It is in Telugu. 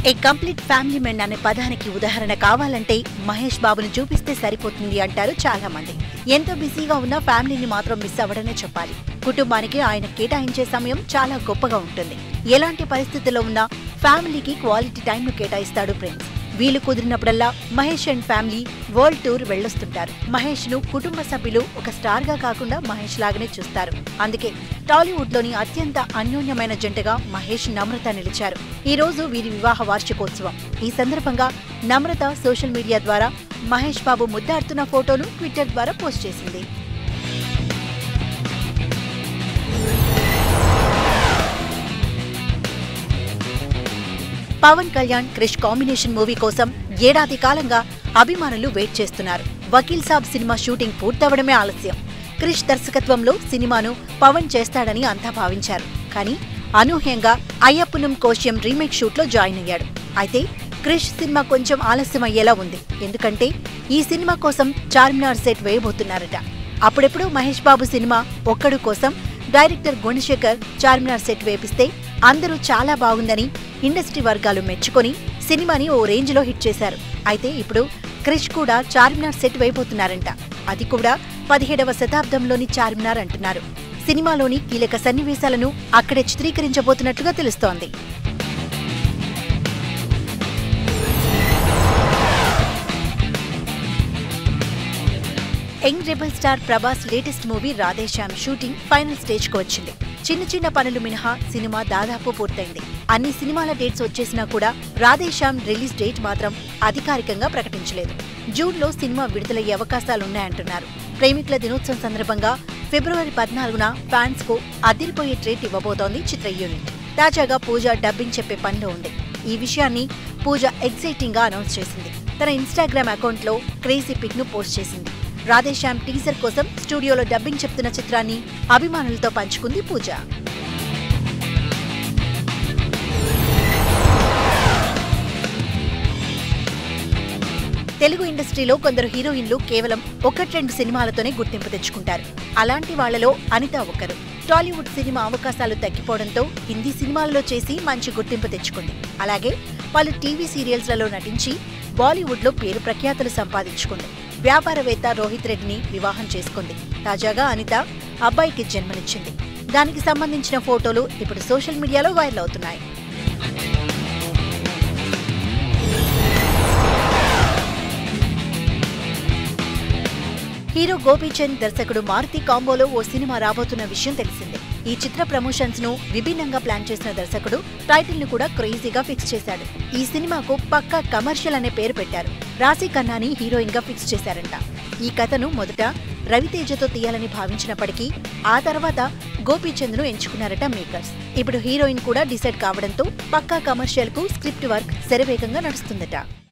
ఏ కంప్లీట్ ఫ్యామిలీ మెన్ అనే పదానికి ఉదాహరణ కావాలంటే మహేష్ బాబుని చూపిస్తే సరిపోతుంది అంటారు చాలా మంది ఎంతో బిజీగా ఉన్న ఫ్యామిలీని మాత్రం మిస్ అవ్వడనే చెప్పాలి కుటుంబానికి ఆయన కేటాయించే సమయం చాలా గొప్పగా ఉంటుంది ఎలాంటి పరిస్థితుల్లో ఉన్నా ఫ్యామిలీకి క్వాలిటీ టైంను కేటాయిస్తాడు ప్రిన్స్ వీలు కుదిరినప్పుడల్లా Mahesh and family world tour వెళ్ళొస్తుంటారు మహేష్ ను కుటుంబ సభ్యులు ఒక స్టార్ గా కాకుండా మహేష్ లాగానే చూస్తారు అందుకే టాలీవుడ్ లోని అత్యంత అన్యోన్యమైన జంటగా మహేష్ నమ్రత నిలిచారు ఈ రోజు వీరి వివాహ వార్షికోత్సవం ఈ సందర్భంగా నమ్రత సోషల్ మీడియా ద్వారా మహేష్ బాబు ముద్దాడుతున్న ఫోటోను ట్విట్టర్ ద్వారా పోస్ట్ చేసింది పవన్ కళ్యాణ్ క్రిష్ కాంబినేషన్ మూవీ కోసం ఏడాది కాలంగా అభిమానులు వెయిట్ చేస్తున్నారు వకీల్ సాబ్ సినిమా షూటింగ్ పూర్తవడమే ఆలస్యం క్రిష్ దర్శకత్వంలో సినిమాను పవన్ చేస్తాడని అంతా భావించారు కానీ అనూహ్యంగా అయ్యప్పనం కోశ్యం రీమేక్ షూట్ లో జాయిన్ అయ్యాడు అయితే క్రిష్ సినిమా కొంచెం ఆలస్యం అయ్యేలా ఉంది ఎందుకంటే ఈ సినిమా కోసం చార్మినార్ సెట్ వేయబోతున్నారట అప్పుడెప్పుడు మహేష్ బాబు సినిమా ఒక్కడు కోసం డైరెక్టర్ గుణశేఖర్ చార్మినార్ సెట్ వేపిస్తే అందరూ చాలా బాగుందని ఇండస్ట్రీ వర్గాలు మెచ్చుకొని సినిమాని ఓ రేంజ్ లో హిట్ చేశారు అయితే ఇప్పుడు క్రిష్ కూడా చార్మినార్ సెట్ వేయబోతున్నారంట అది కూడా పదిహేడవ శతాబ్దంలోని చార్మినార్ అంటున్నారు సినిమాలోని కీలక సన్నివేశాలను అక్కడే చిత్రీకరించబోతున్నట్లుగా తెలుస్తోంది young rebel star Prabhas latest movie Radhe Shyam shooting final stage కు వచ్చింది చిన్న చిన్న పనులు మినహా సినిమా దాదాపు పూర్తయింది అన్ని సినిమాల డేట్స్ వచ్చేసినా కూడా రాధేశ్యామ్ రిలీజ్ డేట్ మాత్రం అధికారికంగా ప్రకటించలేదు జూన్ లో సినిమా విడుదలయ్యే అవకాశాలున్నాయంటున్నారు ప్రేమికుల దినోత్సవం సందర్భంగా ఫిబ్రవరి పద్నాలుగున ఫ్యాన్స్ కు అదిరిపోయే ట్రీట్ ఇవ్వబోతోంది చిత్ర యూనిట్ తాజాగా పూజ డబ్బింగ్ చెప్పే పనిలో ఉంది ఈ విషయాన్ని పూజ ఎగ్జైటింగ్ గా అనౌన్స్ చేసింది తన ఇన్స్టాగ్రామ్ అకౌంట్ లో క్రేజీ పిక్ ను పోస్ట్ చేసింది రాధేశ్యామ్ టీజర్ కోసం స్టూడియోలో డబ్బింగ్ చెప్తున్న చిత్రాన్ని అభిమానులతో పంచుకుంది పూజ తెలుగు ఇండస్ట్రీలో కొందరు హీరోయిన్లు కేవలం ఒకటి రెండు సినిమాలతోనే గుర్తింపు తెచ్చుకుంటారు అలాంటి వాళ్లలో అనిత ఒకరు టాలీవుడ్ సినిమా అవకాశాలు తగ్గిపోవడంతో హిందీ సినిమాలలో చేసి మంచి గుర్తింపు తెచ్చుకుంది అలాగే పలు టీవీ సీరియల్స్లలో నటించి బాలీవుడ్లో పేరు ప్రఖ్యాతులు సంపాదించుకుంది వ్యాపారవేత్త రోహిత్ రెడ్డిని వివాహం చేసుకుంది తాజాగా అనిత అబ్బాయికి జన్మనిచ్చింది దానికి సంబంధించిన ఫోటోలు ఇప్పుడు సోషల్ మీడియాలో వైరల్ అవుతున్నాయి హీరో గోపీచంద్ దర్శకుడు మారుతి కాంబోలో ఓ సినిమా రాబోతున్న విషయం తెలిసిందే ఈ చిత్ర ప్రమోషన్స్ ను విభిన్నంగా ప్లాన్ చేసిన దర్శకుడు టైటిల్ ను కూడా క్రేజీగా ఫిక్స్ చేశాడు ఈ సినిమాకు పక్కా కమర్షియల్ అనే పేరు పెట్టారు రాశి ఖన్నాని హీరోయిన్ గా ఫిక్స్ చేశారంట ఈ కథను మొదట రవితేజతో తీయాలని భావించినప్పటికీ ఆ తర్వాత గోపీచంద్ ను ఎంచుకున్నారట మేకర్స్ ఇప్పుడు హీరోయిన్ కూడా డిసైడ్ కావడంతో పక్కా కమర్షియల్ కు స్క్రిప్ట్ వర్క్ శరవేగంగా నడుస్తుందట